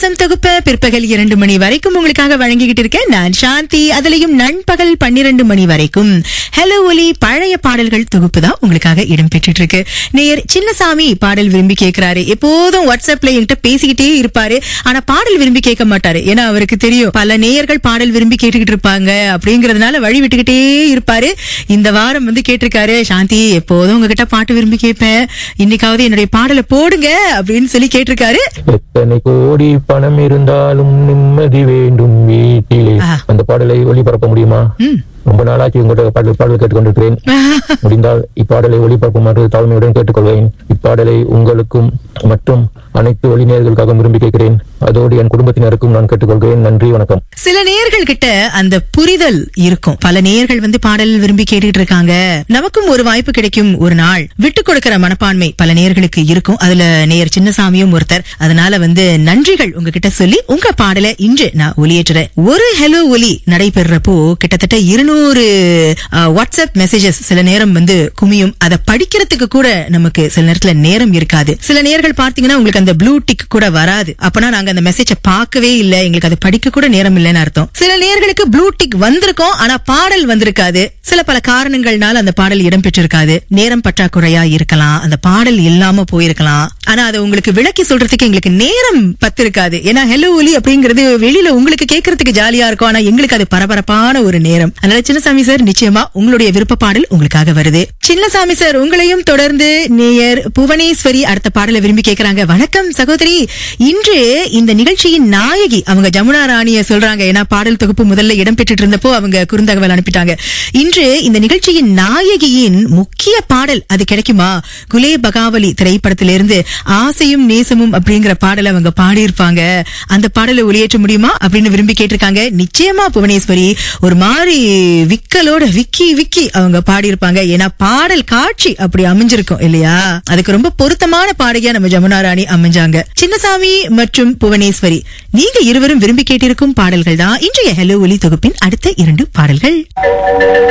தேசம் தொகுப்ப பிற்பகல் இரண்டு மணி வரைக்கும் உங்களுக்காக வழங்கிக்கிட்டு இருக்கேன் நான் சாந்தி அதுலயும் நண்பகல் பன்னிரண்டு மணி வரைக்கும் ஹலோ ஒலி பழைய பாடல்கள் தொகுப்பு தான் உங்களுக்காக இடம் பெற்றுட்டு இருக்கு நேயர் சின்னசாமி பாடல் விரும்பி கேட்கிறாரு எப்போதும் வாட்ஸ்அப்ல என்கிட்ட பேசிக்கிட்டே இருப்பாரு ஆனா பாடல் விரும்பி கேட்க மாட்டாரு ஏன்னா அவருக்கு தெரியும் பல நேயர்கள் பாடல் விரும்பி கேட்டுக்கிட்டு இருப்பாங்க அப்படிங்கறதுனால வழி விட்டுக்கிட்டே இருப்பாரு இந்த வாரம் வந்து கேட்டிருக்காரு சாந்தி எப்போதும் உங்ககிட்ட பாட்டு விரும்பி கேட்பேன் இன்னைக்காவது என்னுடைய பாடலை போடுங்க அப்படின்னு சொல்லி கேட்டிருக்காரு எத்தனை கோடி பணம் இருந்தாலும் நிம்மதி வேண்டும் வீட்டிலே ஆ. அந்த பாடலை ஒளிபரப்ப முடியுமா ம். ரொம்ப நாளாச்சு உங்கள்கிட்ட பாடல் பாடல் கேட்டுக்கொண்டிருக்கிறேன் முடிந்தால் இப்பாடலை ஒளிபரப்புமாறு தாழ்மையுடன் கேட்டுக்கொள்வேன் இப்பாடலை உங்களுக்கும் மற்றும் அனைத்து ஒளிநேயர்களுக்காக விரும்பி கேட்கிறேன் அதோடு என் குடும்பத்தினருக்கும் நான் கேட்டுக்கொள்கிறேன் நன்றி வணக்கம் சில நேயர்கள் கிட்ட அந்த புரிதல் இருக்கும் பல நேயர்கள் வந்து பாடல் விரும்பி கேட்டுட்டு இருக்காங்க நமக்கும் ஒரு வாய்ப்பு கிடைக்கும் ஒரு நாள் விட்டு கொடுக்கிற மனப்பான்மை பல நேயர்களுக்கு இருக்கும் அதுல நேயர் சின்னசாமியும் ஒருத்தர் அதனால வந்து நன்றிகள் உங்ககிட்ட சொல்லி உங்க பாடலை இன்று நான் ஒலியேற்றுறேன் ஒரு ஹலோ ஒலி நடைபெறப்போ கிட்டத்தட்ட இருநூறு வாட்ஸ்அப் மெசேஜஸ் சில நேரம் வந்து குமியும் அதை படிக்கிறதுக்கு கூட நமக்கு சில நேரத்துல நேரம் இருக்காது சில நேர்கள் பார்த்தீங்கன்னா உங்களுக்கு அந்த ப்ளூ டிக் கூட வராது அப்பனா நாங்க அந்த மெசேஜ பார்க்கவே இல்ல எங்களுக்கு அதை படிக்க கூட நேரம் இல்லைன்னு அர்த்தம் சில நேர்களுக்கு ப்ளூ டிக் வந்திருக்கும் ஆனா பாடல் வந்திருக்காது சில பல காரணங்கள்னால அந்த பாடல் இடம்பெற்றிருக்காது நேரம் பற்றாக்குறையா இருக்கலாம் அந்த பாடல் இல்லாம போயிருக்கலாம் ஆனா அதை உங்களுக்கு விளக்கி சொல்றதுக்கு எங்களுக்கு நேரம் பத்து இருக்காது ஏன்னா ஹெலோ ஒலி அப்படிங்கிறது வெளியில உங்களுக்கு கேட்கறதுக்கு ஜாலியா இருக்கும் ஆனா எங்களுக்கு அது பரபரப்பான ஒரு நேரம் அதனால சின்னசாமி சார் நிச்சயமா உங்களுடைய விருப்ப பாடல் உங்களுக்காக வருது சின்னசாமி சார் உங்களையும் தொடர்ந்து நேயர் புவனேஸ்வரி அடுத்த பாடலை விரும்பி கேக்குறாங்க வணக்கம் சகோதரி இன்று இந்த நிகழ்ச்சியின் நாயகி அவங்க ஜமுனா ராணிய சொல்றாங்க ஏன்னா பாடல் தொகுப்பு முதல்ல இடம்பெற்றுட்டு இருந்தப்போ அவங்க குறுந்தகவல் அனுப்பிட்டாங்க இன்று இந்த நிகழ்ச்சியின் நாயகியின் முக்கிய பாடல் அது கிடைக்குமா குலே பகாவலி திரைப்படத்திலிருந்து ஆசையும் நேசமும் அப்படிங்கிற பாடலை அவங்க பாடியிருப்பாங்க அந்த பாடலை ஒளியேற்ற முடியுமா அப்படின்னு விரும்பி கேட்டிருக்காங்க நிச்சயமா புவனேஸ்வரி ஒரு மாதிரி விக்கலோட விக்கி விக்கி அவங்க பாடியிருப்பாங்க ஏன்னா பாடல் காட்சி அப்படி அமைஞ்சிருக்கும் இல்லையா அதுக்கு ரொம்ப பொருத்தமான பாடகியா நம்ம ஜமுனா ராணி அமைஞ்சாங்க சின்னசாமி மற்றும் புவனேஸ்வரி நீங்க இருவரும் விரும்பி கேட்டிருக்கும் பாடல்கள் தான் இன்றைய ஹலோ ஒலி தொகுப்பின் அடுத்த இரண்டு பாடல்கள்